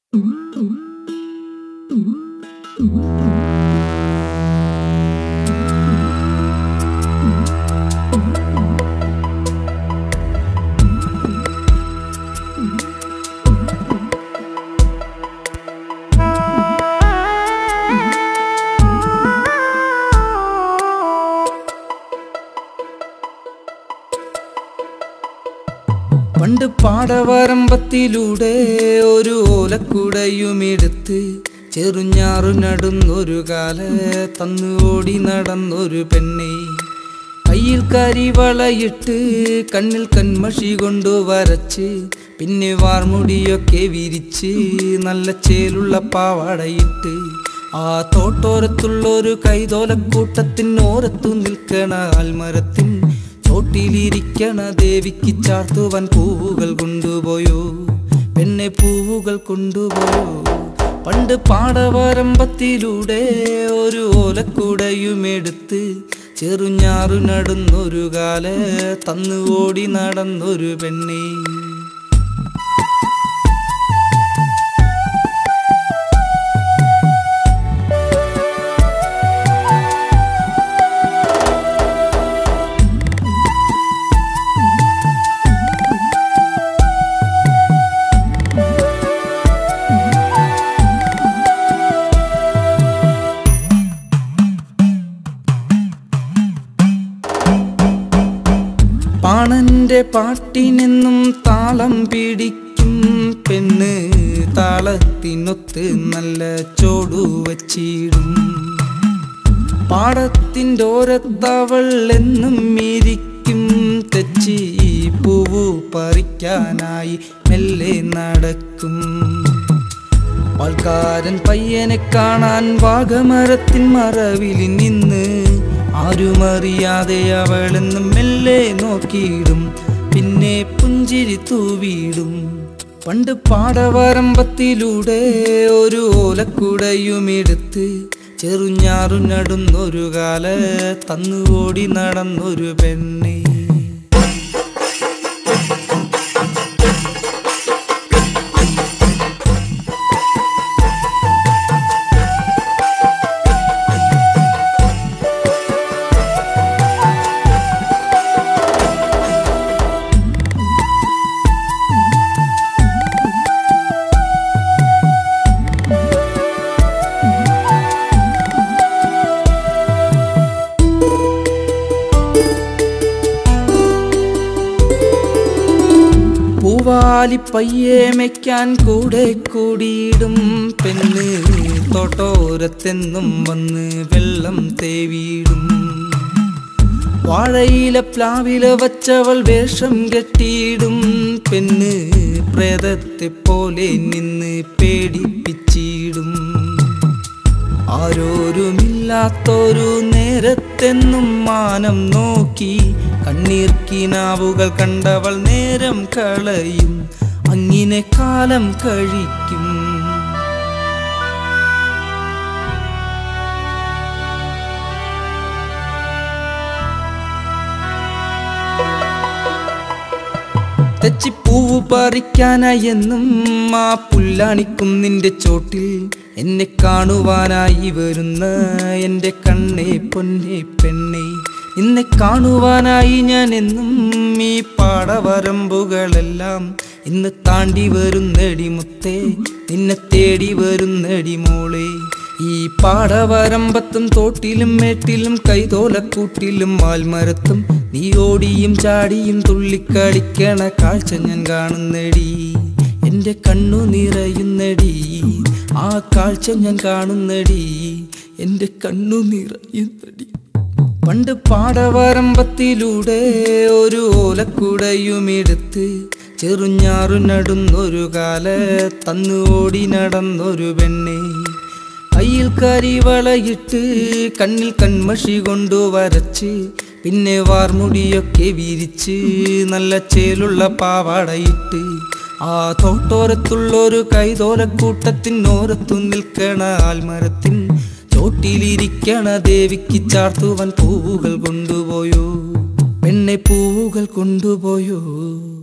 പണ്ട് പാടവരമ്പത്തിലൂടെ ഒരു ഓലക്കുടയുമെടുത്ത് ചെറുഞ്ഞാറു നടന്നൊരു കാല തന്നു ഓടി നടന്നൊരു പെണ്ണെ കയ്യിൽ കരിവളയിട്ട് കണ്ണിൽ കൺമഷി കൊണ്ടു വരച്ച് പിന്നെ വാർമുടിയൊക്കെ വിരിച്ച് നല്ല ചേലുള്ള പാവാടയിട്ട് ആ തോട്ടോരത്തുള്ളൊരു കൈതോലക്കൂട്ടത്തിനോരത്തു നിൽക്കണ ആൽമരത്തിൻ ചോട്ടിലിരിക്കണ ദേവിക്ക് ചാർത്തുവൻ പൂവുകൾ കൊണ്ടുപോയോ പെണ്ണെ പൂവുകൾ കൊണ്ടുപോയോ പണ്ട് പാടവരമ്പത്തിലൂടെ ഒരു ഓലക്കുടയുമെടുത്ത് ചെറുഞ്ഞാറു നടന്നൊരു കാല തന്നു ഓടി നടന്നൊരു പെണ്ണേ പാണന്റെ പാട്ടിനെന്നും താളം പിടിക്കും പെണ്ണ് താളത്തിനൊത്ത് നല്ല ചോടു വച്ചിടും പാടത്തിൻ്റെ ഓരത്തവൾ എന്നും ഇരിക്കും തെച്ചി പൂവു പറിക്കാനായി മെല്ലെ നടക്കും പാൽക്കാരൻ പയ്യനെ കാണാൻ വാഗമരത്തിൻ മറവിൽ നിന്ന് ആരുമറിയാതെ അവളെന്നും മെല്ലെ നോക്കിയിടും പിന്നെ പുഞ്ചിരി തൂവിയിടും പണ്ട് പാടവരമ്പത്തിലൂടെ ഒരു ഓലക്കുടയുമെടുത്ത് ചെറുഞ്ഞാറു നടുന്നൊരു കാല തന്നു ഓടി നടന്നൊരു പെണ്ണേ പൂവാലി പയ്യെ മെക്കാൻ കൂടെ കൂടിയിടും പെണ്ണ് തോട്ടോരത്തെന്നും വന്ന് വെള്ളം തേവിയിടും വാഴയില പ്ലാവില വച്ചവൾ വേഷം കെട്ടിയിടും പെണ്ണ് പ്രേതത്തെ പോലെ നിന്ന് പേടിപ്പിച്ചിടും ആരോരുമില്ലാത്തൊരു നേരത്തെന്നും മാനം നോക്കി കണ്ണീർ കിനാവുകൾ കണ്ടവൾ നേരം കളയും അങ്ങിനെ കാലം കഴിക്കും തെച്ചിപ്പൂവ് പറിക്കാനായി എന്നും ആ പുല്ലാണിക്കും നിന്റെ ചോട്ടിൽ എന്നെ കാണുവാനായി വരുന്ന എൻ്റെ കണ്ണേ പൊന്നെ പെണ്ണെ നിന്നെ കാണുവാനായി ഞാൻ എന്നും ഈ പാടവരമ്പുകളെല്ലാം ഇന്ന് താണ്ടി വരുന്നടി മുത്തേ നിന്നെ തേടി വരുന്നടി മോളെ ഈ പാടവരമ്പത്തും തോട്ടിലും മേട്ടിലും കൈതോലക്കൂട്ടിലും മാൽമരത്തും നീ ഓടിയും ചാടിയും തുള്ളിക്കളിക്കണ കാഴ്ച ഞാൻ കാണുന്നടി എൻ്റെ കണ്ണു നിറയുന്നടി ആ കാഴ്ച ഞാൻ കാണുന്നടി എൻ്റെ കണ്ണു നിറയുന്നടി പണ്ട് പാടവരമ്പത്തിലൂടെ ഒരു ഓലക്കുടയുമെടുത്ത് ചെറുഞ്ഞാറു നടുന്നൊരു കാല തന്നു ഓടി നടന്നൊരു പെണ്ണെ കയ്യിൽ കരിവളയിട്ട് കണ്ണിൽ കൺമഷി കൊണ്ടു വരച്ച് പിന്നെ വാർമുടിയൊക്കെ വിരിച്ച് നല്ല ചേലുള്ള പാവാടയിട്ട് ആ തോട്ടോരത്തുള്ളൊരു കൈതോലക്കൂട്ടത്തിനോരത്തു നിൽക്കണ ആൽമരത്തിൻ ചോട്ടിലിരിക്കണ ദേവിക്ക് ചാർത്തുവൻ പൂവുകൾ കൊണ്ടുപോയോ പെണ്ണെ പൂവുകൾ കൊണ്ടുപോയോ